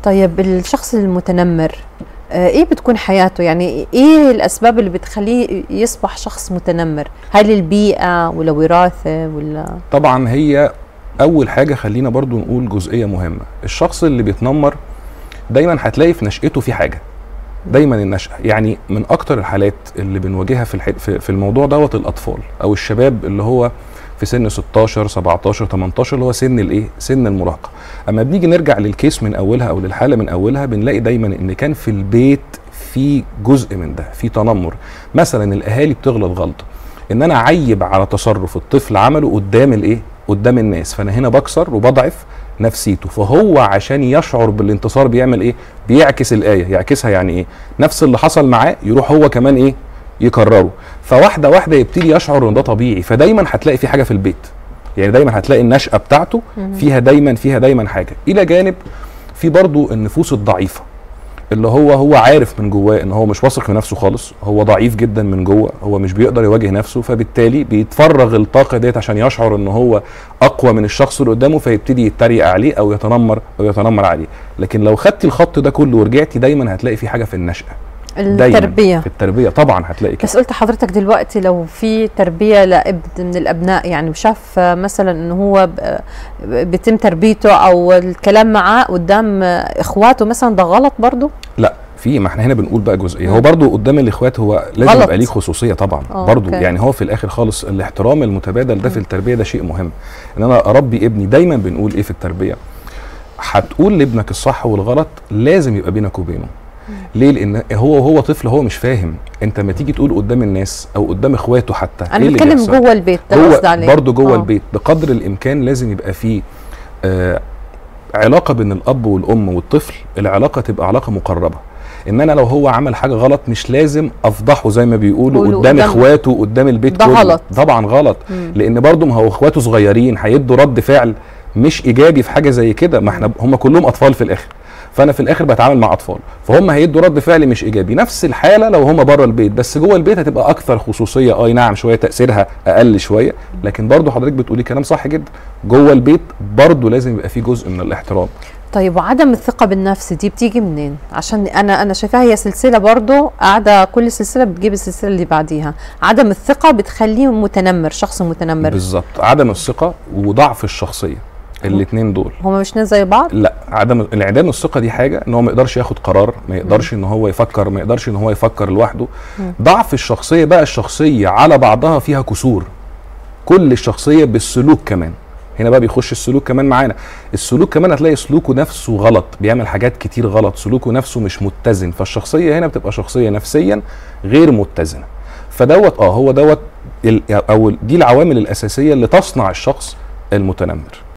طيب الشخص المتنمر آه، ايه بتكون حياته يعني ايه الاسباب اللي بتخليه يصبح شخص متنمر هل البيئه ولا وراثه ولا طبعا هي اول حاجه خلينا برضو نقول جزئيه مهمه الشخص اللي بيتنمر دايما هتلاقي في نشأته في حاجه دايما النشأة يعني من اكتر الحالات اللي بنواجهها في الح... في في الموضوع دوت الاطفال او الشباب اللي هو في سن 16 17 18 اللي هو سن الايه سن المراهقه اما بنيجي نرجع للكيس من اولها او للحاله من اولها بنلاقي دايما ان كان في البيت في جزء من ده في تنمر مثلا الاهالي بتغلط غلطه ان انا اعيب على تصرف الطفل عمله قدام الايه قدام الناس فانا هنا بكسر وبضعف نفسيته فهو عشان يشعر بالانتصار بيعمل ايه بيعكس الايه يعكسها يعني ايه نفس اللي حصل معاه يروح هو كمان ايه يكرره فواحده واحده يبتدي يشعر ان ده طبيعي فدايما هتلاقي في حاجه في البيت يعني دايما هتلاقي النشأة بتاعته فيها دايما فيها دايما حاجة إلى جانب في برضو النفوس الضعيفة اللي هو هو عارف من جواه ان هو مش واثق في نفسه خالص هو ضعيف جدا من جوه هو مش بيقدر يواجه نفسه فبالتالي بيتفرغ الطاقه ديت عشان يشعر ان هو اقوى من الشخص اللي قدامه فيبتدي يتريق عليه او يتنمر او يتنمر عليه لكن لو خدتي الخط ده كله ورجعتي دايما هتلاقي في حاجه في النشأة دايما التربيه في التربيه طبعا هتلاقي كده بس قلت حضرتك دلوقتي لو في تربيه لابن من الابناء يعني وشاف مثلا انه هو ب- بيتم تربيته او الكلام معاه قدام اخواته مثلا ده غلط برضه لا في ما احنا هنا بنقول بقى جزئيه مم. هو برضو قدام الاخوات هو لازم غلط. يبقى ليه خصوصيه طبعا آه، برضو أوكي. يعني هو في الاخر خالص الاحترام المتبادل ده في مم. التربيه ده شيء مهم ان انا اربي ابني دايما بنقول ايه في التربيه هتقول لابنك الصح والغلط لازم يبقى بينك وبينه ليه لان هو وهو طفل هو مش فاهم انت لما تيجي تقول قدام الناس او قدام اخواته حتى انا اللي بتكلم بيحصل؟ جوه البيت ده اللي جوه قصدي عليه برضه جوه آه. البيت بقدر الامكان لازم يبقى فيه آه علاقه بين الاب والام والطفل العلاقه تبقى علاقه مقربه ان انا لو هو عمل حاجه غلط مش لازم افضحه زي ما بيقولوا قولوا قدام قدام- اخواته قدام البيت ده كله غلط. طبعا غلط مم. لان برضه ما هو اخواته صغيرين هيدوا رد فعل مش ايجابي في حاجه زي كده ما احنا هم كلهم اطفال في الاخر فانا في الاخر بتعامل مع اطفال فهم هيدوا رد فعل مش ايجابي نفس الحاله لو هم بره البيت بس جوه البيت هتبقى اكثر خصوصيه اي نعم شويه تاثيرها اقل شويه لكن برضه حضرتك بتقولي كلام صح جدا جوه البيت برضه لازم يبقى فيه جزء من الاحترام طيب وعدم الثقة بالنفس دي بتيجي منين؟ عشان انا انا شايفاها هي سلسلة برضو قاعدة كل سلسلة بتجيب السلسلة اللي بعديها، عدم الثقة بتخليه متنمر، شخص متنمر، بالظبط عدم الثقه وضعف الشخصيه الاثنين دول هما مش ناس زي بعض؟ لا عدم انعدام الثقه دي حاجه ان هو ما يقدرش ياخد قرار ما يقدرش ان هو يفكر ما يقدرش ان هو يفكر لوحده مم. ضعف الشخصيه بقى الشخصيه على بعضها فيها كسور كل الشخصيه بالسلوك كمان هنا بقى بيخش السلوك كمان معانا السلوك كمان هتلاقي سلوكه نفسه غلط بيعمل حاجات كتير غلط سلوكه نفسه مش متزن فالشخصيه هنا بتبقى شخصيه نفسيا غير متزنه فدوت اه هو دوت ال- او دي العوامل الاساسيه اللي تصنع الشخص المتنمر